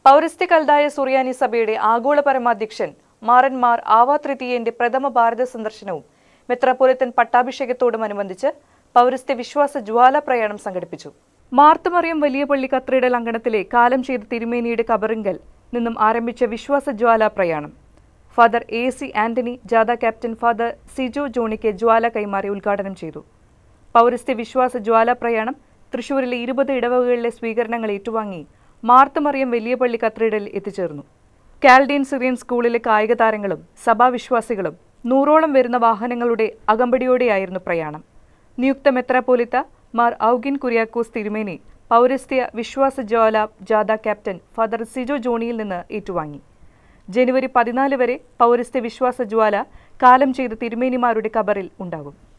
പൗരസ്ത്യ കൽതായ സുറിയാനി സഭയുടെ ആഗോള പരമാധ്യക്ഷൻ മാറന്മാർ ആവാ തൃതീയന്റെ പ്രഥമ ഭാരത സന്ദർശനവും മെത്രാപ്പൊലിത്തൻ പട്ടാഭിഷേകത്തോടുമനുബന്ധിച്ച് പൗരസ്ത്യ വിശ്വാസ ജ്വാല പ്രയാണം സംഘടിപ്പിച്ചു മാർത്തമറിയം വലിയ പള്ളി കത്രീഡൽ അങ്കണത്തിലെ കാലം ചെയ്ത തിരുമേനിയുടെ കബറിങ്കൽ നിന്നും ആരംഭിച്ച വിശ്വാസ ജ്വാല പ്രയാണം ഫാദർ എ സി ആന്റണി ജാഥ ക്യാപ്റ്റൻ ഫാദർ സിജോ ജോണിക്ക് ജ്വാല കൈമാറി ഉദ്ഘാടനം ചെയ്തു പൗരസ്ത്യ വിശ്വാസ ജ്വാല പ്രയാണം തൃശൂരിലെ ഇരുപത് ഇടവകകളിലെ സ്വീകരണങ്ങൾ ഏറ്റുവാങ്ങി മാർത്തമറിയം വലിയ പള്ളി കത്രീഡലിൽ എത്തിച്ചേർന്നു കാൽഡീൻ സിറിയൻ സ്കൂളിലെ കായിക താരങ്ങളും സഭാവിശ്വാസികളും നൂറോളം വരുന്ന വാഹനങ്ങളുടെ അകമ്പടിയോടെയായിരുന്നു പ്രയാണം നിയുക്ത മെത്രാപ്പോലിത്ത മാർ ഔഗിൻ കുര്യാക്കോസ് തിരുമേനി പൗരസ്ത്യ വിശ്വാസ ജ്വാല ജാഥ ക്യാപ്റ്റൻ ഫാദർ സിജോ ജോണിയിൽ നിന്ന് ഏറ്റുവാങ്ങി ജനുവരി പതിനാല് വരെ പൗരസ്ത്യ വിശ്വാസ ജ്വാല കാലം ചെയ്ത തിരുമേനിമാരുടെ കബറിൽ ഉണ്ടാകും